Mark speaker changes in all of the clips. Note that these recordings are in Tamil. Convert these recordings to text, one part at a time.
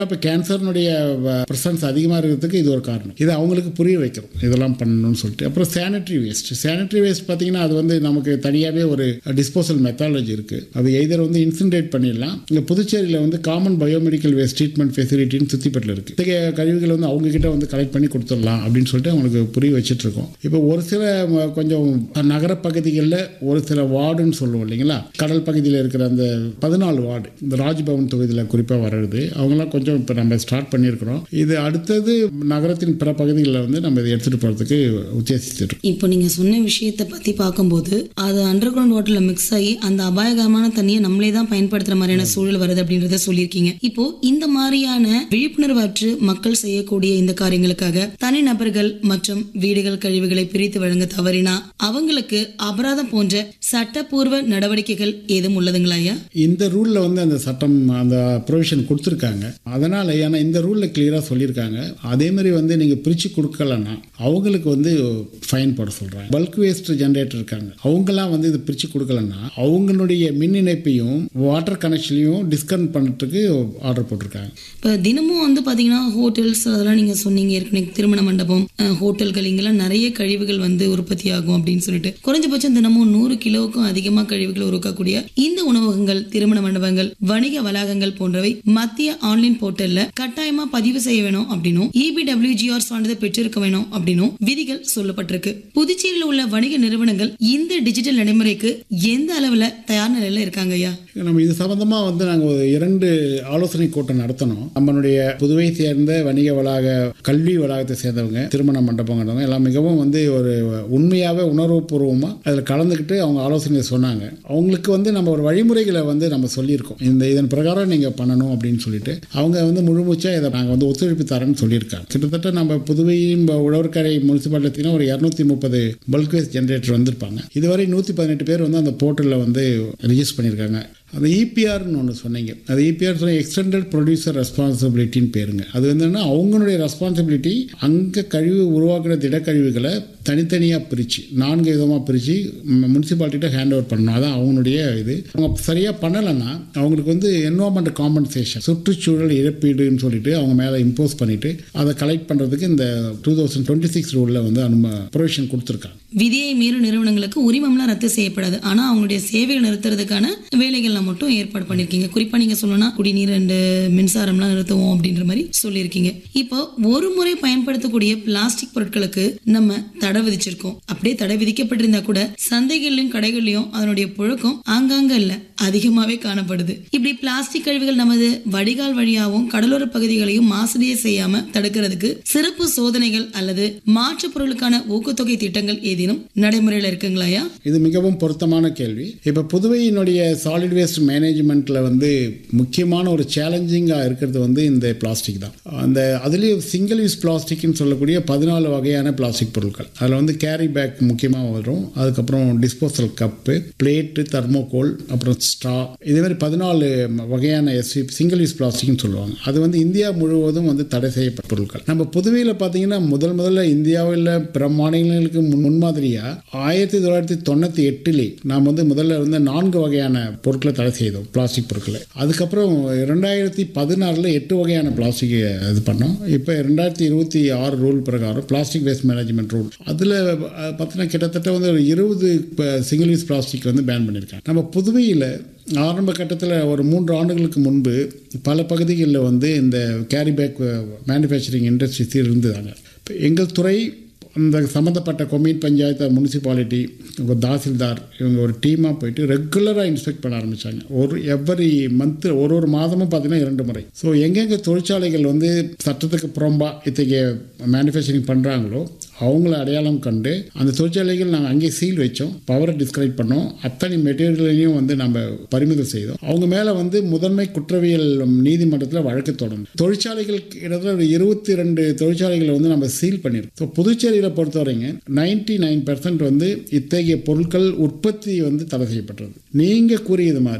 Speaker 1: இப்போ கேன்சர்னுடைய ப்ரெசன்ஸ் அதிகமாக இருக்கிறதுக்கு இது ஒரு காரணம் இது அவங்களுக்கு புரிய வைக்கிறோம் இதெல்லாம் பண்ணணும்னு சொல்லிட்டு அப்புறம் சானிட்டரி வேஸ்ட் சானிட்டரி வேஸ்ட் பார்த்தீங்கன்னா அது வந்து நமக்கு தனியாகவே ஒரு டிஸ்போசல் மெத்தாலஜி இருக்குது அது எய்தர் வந்து இன்சின்ரேட் பண்ணிடலாம் இங்கே புதுச்சேரியில் வந்து காமன் பயோமெடிக்கல் வேஸ்ட் ட்ரீட்மெண்ட் ஃபெசிலிட்டின்னு சுத்திப்பட்டில் இருக்குது இத்தகைய கழிவுகள் வந்து அவங்க கிட்ட வந்து கலெக்ட் பண்ணி கொடுத்துடலாம் அப்படின்னு சொல்லிட்டு அவங்களுக்கு புரிய வச்சுட்டு இருக்கோம் இப்போ ஒரு சில ம, கொஞ்சம் நகர பகுதிகளில் ஒரு சில வார்டுன்னு சொல்லுவோம் இல்லைங்களா கடல் பகுதியில் இருக்கிற அந்த பதினாலு வார்டு இந்த ராஜ்பவன் தொகுதியில் குறிப்பாக வர்றது அவங்களாம் கொஞ்சம் இப்போ நம்ம ஸ்டார்ட் பண்ணியிருக்கிறோம் இது அடுத்தது நகரத்தின் பிற பகுதிகளில் வந்து நம்ம இதை எடுத்துகிட்டு போகிறதுக்கு உத்தேசிச்சிருக்கோம்
Speaker 2: இப்போ நீங்க சொன்ன விஷயத்தை பத்தி பார்க்கும்போது அது அண்டர் கிரவுண்ட் வாட்டர்ல மிக்ஸ் ஆகி அந்த அபாயகரமான தண்ணியை நம்மளே தான் பயன்படுத்துற மாதிரியான சூழல் வருது அப்படின்றத சொல்லியிருக்கீங்க இப்போ இந்த மாதிரியான விழிப்புணர்வு அற்று மக்கள் செய்யக்கூடிய இந்த காரியங்களுக்காக தனிநபர்கள் மற்றும் வீடுகள் கழிவுகளை பிரித்து வழங்க தவறினா அவங்களுக்கு அபராதம் போன்ற சட்டப்பூர்வ நடவடிக்கைகள் ஏதும் உள்ளதுங்களா ஐயா
Speaker 1: இந்த ரூலில் வந்து அந்த சட்டம் அந்த ப்ரொவிஷன் கொடுத்துருக்காங்க அதனால் ஏன்னா இந்த ரூலில் கிளியராக சொல்லியிருக்காங்க அதே மாதிரி வந்து நீங்கள் பிரித்து கொடுக்கலன்னா அவங்களுக்கு வந்து ஃபைன் போட சொல்கிறாங்க பல்க் வேஸ்ட் ஜென்ரேட்டர் இருக்காங்க அவங்கெல்லாம் வந்து இதை பிரித்து கொடுக்கலன்னா அவங்களுடைய மின் இணைப்பையும் வாட்டர் கனெக்ஷனையும் டிஸ்கனெக்ட் பண்ணுறதுக்கு ஆர்டர் போட்டிருக்காங்க
Speaker 2: இப்போ தினமும் வந்து பார்த்தீங்கன்னா ஹோட்டல்ஸ் அதெல்லாம் நீங்கள் சொன்னீங்க ஏற்கனவே திருமண மண்டபம் அஹ், ஹோட்டல்கள் இங்கெல்லாம் நிறைய கழிவுகள் வந்து உற்பத்தி ஆகும் அப்படின்னு சொல்லிட்டு குறைஞ்சபட்சம் தினமும் நூறு கிலோவுக்கும் அதிகமாக கழிவுகள் உருவாக்கக்கூடிய இந்த உணவகங்கள் திருமண மண்டபங்கள் வணிக வளாகங்கள் போன்றவை மத்திய ஆன்லைன் போர்ட்டல்ல கட்டாயமா பதிவு செய்ய வேணும் அப்படின்னும் இபிடபிள்யூஜிஆர் சான்றிதழ் பெற்றிருக்க வேணும் அப்படின்னும் விதிகள் சொல்லப்பட்டிருக்கு புதுச்சேரியில் உள்ள வணிக நிறுவனங்கள் இந்த டிஜிட்டல் நடைமுறைக்கு எந்த அளவுல தயார் நிலையில இருக்காங்க ஐயா
Speaker 1: நம்ம இது சம்பந்தமாக வந்து நாங்கள் ஒரு இரண்டு ஆலோசனை கூட்டம் நடத்தினோம் நம்மளுடைய புதுவை சேர்ந்த வணிக வளாக கல்வி வளாகத்தை சேர்ந்தவங்க திருமண மண்டபங்கிறவங்க எல்லாம் மிகவும் வந்து ஒரு உண்மையாகவே உணர்வுபூர்வமாக அதில் கலந்துக்கிட்டு அவங்க ஆலோசனை சொன்னாங்க அவங்களுக்கு வந்து நம்ம ஒரு வழிமுறைகளை வந்து நம்ம சொல்லியிருக்கோம் இந்த இதன் பிரகாரம் நீங்கள் பண்ணணும் அப்படின்னு சொல்லிட்டு அவங்க வந்து முழுமூச்சாக இதை நாங்கள் வந்து ஒத்துழைப்பு தரேன்னு சொல்லியிருக்காங்க கிட்டத்தட்ட நம்ம புதுவையின் உழவர்கரை முனிசிபாலிட்டினா ஒரு இரநூத்தி முப்பது பல்க் வேஸ்ட் ஜென்ரேட்டர் வந்திருப்பாங்க இதுவரை நூற்றி பதினெட்டு பேர் வந்து அந்த போர்ட்டலில் வந்து ரிஜிஸ்டர் பண்ணியிருக்காங்க அந்த இபிஆர்னு ஒன்று சொன்னீங்க அது இபிஆர் சொன்ன எக்ஸ்டெண்டட் ப்ரொடியூசர் ரெஸ்பான்சிபிலிட்டின்னு பேருங்க அது வந்து என்னன்னா அவங்களுடைய ரெஸ்பான்சிபிலிட்டி அங்கே கழிவு உருவாக்குற திடக்கழிவுகளை தனித்தனியாக பிரித்து நான்கு விதமாக பிரித்து முனிசிபாலிட்டிகிட்ட ஹேண்ட் ஓவர் பண்ணணும் அதான் அவங்களுடைய இது அவங்க சரியாக பண்ணலைன்னா அவங்களுக்கு வந்து என்வாமெண்ட் காம்பன்சேஷன் சுற்றுச்சூழல் இழப்பீடுன்னு சொல்லிட்டு அவங்க மேலே இம்போஸ் பண்ணிட்டு அதை கலெக்ட் பண்ணுறதுக்கு இந்த டூ தௌசண்ட் டுவெண்ட்டி சிக்ஸ் ரூலில் வந்து அனும ப்ரொவிஷன் கொடுத்துருக்காங்க
Speaker 2: விதியை மீறும் நிறுவனங்களுக்கு உரிமம்லாம் ரத்து செய்யப்படாது ஆனா அவங்களுடைய சேவைகள் நிறுத்துறதுக்கான வேலைகள்லாம் மட்டும் ஏற்பாடு பண்ணிருக்கீங்க குறிப்பா நீங்க சொல்லணும்னா குடிநீர் அண்ட் மின்சாரம்லாம் நிறுத்துவோம் அப்படின்ற மாதிரி சொல்லியிருக்கீங்க இப்போ ஒரு முறை பயன்படுத்தக்கூடிய பிளாஸ்டிக் பொருட்களுக்கு நம்ம தடை விதிச்சிருக்கோம் அப்படியே தடை விதிக்கப்பட்டிருந்தா கூட சந்தைகள்லயும் கடைகள்லயும் அதனுடைய புழக்கம் ஆங்காங்க இல்ல அதிகமாவே காணப்படுது இப்படி பிளாஸ்டிக் கழிவுகள் நமது வடிகால் வழியாகவும் கடலோர பகுதிகளையும் மாசுடைய செய்யாம தடுக்கிறதுக்கு சிறப்பு சோதனைகள் அல்லது மாற்று பொருளுக்கான ஊக்கத்தொகை திட்டங்கள் ஏதேனும் நடைமுறையில் இருக்குங்களாயா
Speaker 1: இது மிகவும் பொருத்தமான கேள்வி இப்போ புதுவையினுடைய சாலிட் வேஸ்ட் மேனேஜ்மெண்ட்டில் வந்து முக்கியமான ஒரு சேலஞ்சிங்காக இருக்கிறது வந்து இந்த பிளாஸ்டிக் தான் அந்த அதுலேயும் சிங்கிள் யூஸ் பிளாஸ்டிக்னு சொல்லக்கூடிய பதினாலு வகையான பிளாஸ்டிக் பொருட்கள் அதில் வந்து கேரி பேக் முக்கியமாக வரும் அதுக்கப்புறம் டிஸ்போசல் கப்பு பிளேட்டு தர்மோகோல் அப்புறம் ஸ்ட்ரா இதே மாதிரி பதினாலு வகையான எஸ்வி சிங்கிள் யூஸ் பிளாஸ்டிக்னு சொல்லுவாங்க அது வந்து இந்தியா முழுவதும் வந்து தடை செய்யப்பட்ட பொருட்கள் நம்ம புதுவையில் பார்த்தீங்கன்னா முதல் முதல்ல இந்தியாவில் பிற மாநிலங்களுக்கு முன் முன்மாதிரியாக ஆயிரத்தி தொள்ளாயிரத்தி தொண்ணூற்றி எட்டுலே நாம் வந்து முதல்ல வந்து நான்கு வகையான பொருட்களை தடை செய்தோம் பிளாஸ்டிக் பொருட்களை அதுக்கப்புறம் ரெண்டாயிரத்தி பதினாறில் எட்டு வகையான பிளாஸ்டிக் இது பண்ணோம் இப்போ ரெண்டாயிரத்தி இருபத்தி ஆறு ரூல் பிரகாரம் பிளாஸ்டிக் வேஸ்ட் மேனேஜ்மெண்ட் ரூல் அதில் பார்த்தீங்கன்னா கிட்டத்தட்ட வந்து ஒரு இருபது சிங்கிள் யூஸ் பிளாஸ்டிக் வந்து பேன் பண்ணியிருக்காங்க நம்ம புதுவையில் ஆரம்ப கட்டத்தில் ஒரு மூன்று ஆண்டுகளுக்கு முன்பு பல பகுதிகளில் வந்து இந்த கேரி பேக் மேனுஃபேக்சரிங் இண்டஸ்ட்ரீஸ் இருந்ததாங்க இப்போ எங்கள் துறை அந்த சம்மந்தப்பட்ட கொம்யூன் பஞ்சாயத்து முனிசிபாலிட்டி ஒரு தாசில்தார் இவங்க ஒரு டீமாக போயிட்டு ரெகுலராக இன்ஸ்பெக்ட் பண்ண ஆரம்பித்தாங்க ஒரு எவ்வரி மந்த்து ஒரு ஒரு மாதமும் பார்த்தீங்கன்னா இரண்டு முறை ஸோ எங்கெங்கே தொழிற்சாலைகள் வந்து சட்டத்துக்கு புறம்பாக இத்தகைய மேனுஃபேக்சரிங் பண்ணுறாங்களோ அவங்கள அடையாளம் கண்டு அந்த தொழிற்சாலைகள் நாங்கள் அங்கேயே சீல் வச்சோம் பவரை டிஸ்கனெக்ட் பண்ணோம் அத்தனை மெட்டீரியலையும் வந்து நம்ம பறிமுதல் செய்தோம் அவங்க மேலே வந்து முதன்மை குற்றவியல் நீதிமன்றத்தில் வழக்கு தொடர்ந்து தொழிற்சாலைகள் கிட்டத்தட்ட ஒரு இருபத்தி ரெண்டு தொழிற்சாலைகளை வந்து நம்ம சீல் பண்ணியிருக்கோம் ஸோ புதுச்சேரியில் பொறுத்தவரைங்க நைன்டி நைன் பர்சன்ட் வந்து இத்தகைய பொருட்கள் உற்பத்தி வந்து தடை செய்யப்பட்டது நீங்கள் கூறியது மாதிரி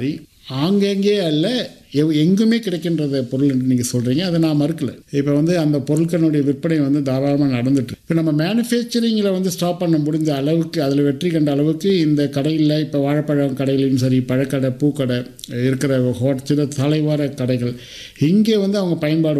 Speaker 1: ஆங்கங்கே அல்ல எவ் எங்குமே கிடைக்கின்றது பொருள் என்று நீங்கள் சொல்கிறீங்க அதை நான் மறுக்கல இப்போ வந்து அந்த பொருட்களுடைய விற்பனை வந்து தாராளமாக நடந்துட்டு இப்போ நம்ம மேனுஃபேக்சரிங்கில் வந்து ஸ்டாப் பண்ண முடிஞ்ச அளவுக்கு அதில் வெற்றி கண்ட அளவுக்கு இந்த கடையில் இப்போ வாழைப்பழம் கடையிலையும் சரி பழக்கடை பூக்கடை இருக்கிற ஹோட் சில தலைவார கடைகள் இங்கே வந்து அவங்க பயன்பாடு